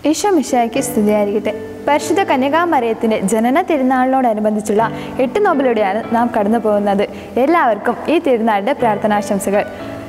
ഈശോ മിശായ്ക്ക് സ്തുതിയായിരിക്കട്ടെ പരിശുദ്ധ കന്യകാമരയത്തിൻ്റെ ജനന തിരുനാളിനോടനുബന്ധിച്ചുള്ള എട്ട് നോബിലൂടെയാണ് നാം കടന്നു പോകുന്നത് എല്ലാവർക്കും ഈ തിരുനാളിൻ്റെ പ്രാർത്ഥനാശംസകൾ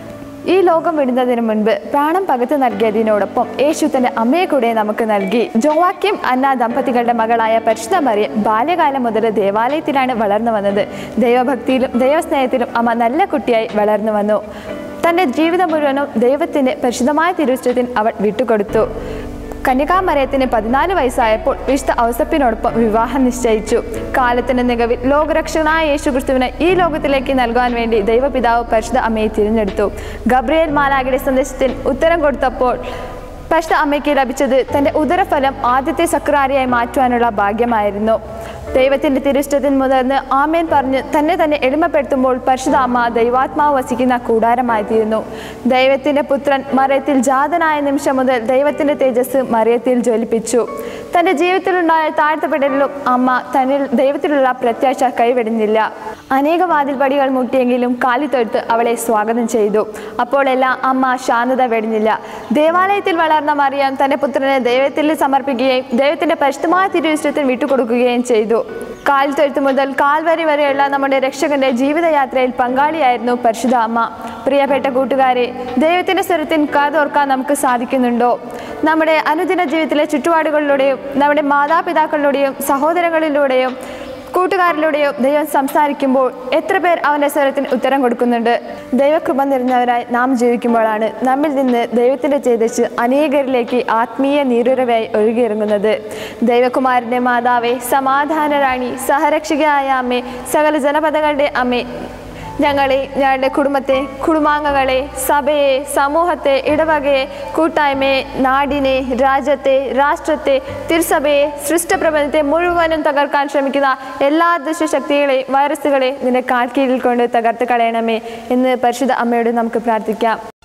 ഈ ലോകം വിടുന്നതിന് മുൻപ് പ്രാണം പകത്തു നൽകിയതിനോടൊപ്പം യേശു തന്റെ അമ്മയെ കൂടെ നമുക്ക് നൽകി ജോവാക്യം അന്ന ദമ്പതികളുടെ മകളായ പരിശുദ്ധ മറിയം ബാല്യകാലം മുതൽ ദേവാലയത്തിലാണ് വളർന്നു വന്നത് ദൈവഭക്തിയിലും ദൈവസ്നേഹത്തിലും അമ്മ നല്ല കുട്ടിയായി വളർന്നു വന്നു തൻ്റെ ജീവിതം മുഴുവനും ദൈവത്തിൻ്റെ പരിശുദ്ധമായ തിരുവചനത്തിന് അവൾ വിട്ടുകൊടുത്തു കന്യകാമരയത്തിന് പതിനാല് വയസ്സായപ്പോൾ വിശുദ്ധ ഔസപ്പിനോടൊപ്പം വിവാഹം നിശ്ചയിച്ചു കാലത്തിന്റെ മികവിൽ ലോകരക്ഷകനായ യേശുക്രിസ്തുവിനെ ഈ ലോകത്തിലേക്ക് നൽകാൻ വേണ്ടി ദൈവപിതാവ് പരിശുദ്ധ അമ്മയെ തിരഞ്ഞെടുത്തു ഗബ്രിയേൽ മാലാഗിയുടെ സന്ദേശത്തിന് ഉത്തരം കൊടുത്തപ്പോൾ പരിശുദ്ധ അമ്മയ്ക്ക് ലഭിച്ചത് തൻ്റെ ഉദരഫലം ആദ്യത്തെ സക്രാരിയായി മാറ്റുവാനുള്ള ഭാഗ്യമായിരുന്നു ദൈവത്തിന്റെ തിരുഷ്ടത്തിന് മുതിർന്ന് ആമേൻ പറഞ്ഞ് തന്നെ തന്നെ എളിമപ്പെടുത്തുമ്പോൾ പരിശുദ്ധ അമ്മ ദൈവാത്മാവ് വസിക്കുന്ന കൂടാരമായി തീരുന്നു ദൈവത്തിന്റെ പുത്രൻ മറയത്തിൽ ജാതനായ നിമിഷം മുതൽ ദൈവത്തിന്റെ തേജസ് മറിയത്തിൽ ജ്വലിപ്പിച്ചു തന്റെ ജീവിതത്തിലുണ്ടായ താഴ്ത്തപ്പെടലിലും അമ്മ തന്നിൽ ദൈവത്തിലുള്ള പ്രത്യാശ കൈവിടുന്നില്ല അനേക വാതിൽപടികൾ മുട്ടിയെങ്കിലും കാലിത്തൊഴുത്ത് അവളെ സ്വാഗതം ചെയ്തു അപ്പോഴെല്ലാം അമ്മ ശാന്തത വെടിഞ്ഞില്ല ദേവാലയത്തിൽ വളർന്ന മറിയാം തന്റെ പുത്രനെ ദൈവത്തിൽ സമർപ്പിക്കുകയും ദൈവത്തിന്റെ പരിശുദ്ധമായ തിരുവിഷ്ടത്തിന് വിട്ടുകൊടുക്കുകയും ചെയ്തു കാൽത്തൊഴുത്ത് മുതൽ കാൽവരി വരെയുള്ള നമ്മുടെ രക്ഷകന്റെ ജീവിതയാത്രയിൽ പങ്കാളിയായിരുന്നു പരിശുദ്ധ അമ്മ പ്രിയപ്പെട്ട കൂട്ടുകാരെ ദൈവത്തിന്റെ സ്വരത്തിന് കാതോർക്കാൻ നമുക്ക് സാധിക്കുന്നുണ്ടോ നമ്മുടെ അനുദിന ജീവിതത്തിലെ ചുറ്റുപാടുകളിലൂടെയും നമ്മുടെ മാതാപിതാക്കളിലൂടെയും സഹോദരങ്ങളിലൂടെയും കൂട്ടുകാരിലൂടെയോ ദൈവം സംസാരിക്കുമ്പോൾ എത്ര പേർ അവൻ്റെ സ്വരത്തിന് ഉത്തരം കൊടുക്കുന്നുണ്ട് ദൈവകൃപ നിറഞ്ഞവരായി നാം ജീവിക്കുമ്പോഴാണ് നമ്മിൽ നിന്ന് ദൈവത്തിൻ്റെ ചേതച്ച് അനേകരിലേക്ക് ആത്മീയ നീരുറവായി ഒഴുകിയിറങ്ങുന്നത് ദൈവകുമാരൻ്റെ മാതാവേ സമാധാനറാണി സഹരക്ഷകയായ അമ്മേ സകല ജനപദങ്ങളുടെ അമ്മേ ഞങ്ങളെ ഞങ്ങളുടെ കുടുംബത്തെ കുടുംബാംഗങ്ങളെ സഭയെ സമൂഹത്തെ ഇടവകയെ കൂട്ടായ്മയെ നാടിനെ രാജ്യത്തെ രാഷ്ട്രത്തെ തിരുസഭയെ സൃഷ്ടപ്രപഞ്ചത്തെ മുഴുവനും തകർക്കാൻ ശ്രമിക്കുന്ന എല്ലാ ദുഷ്ടശക്തികളെയും വൈറസുകളെ നിന്റെ കാൽക്കീഴിൽ കൊണ്ട് തകർത്ത് കളയണമേ എന്ന് പരിശുദ്ധ അമ്മയോട് നമുക്ക് പ്രാർത്ഥിക്കാം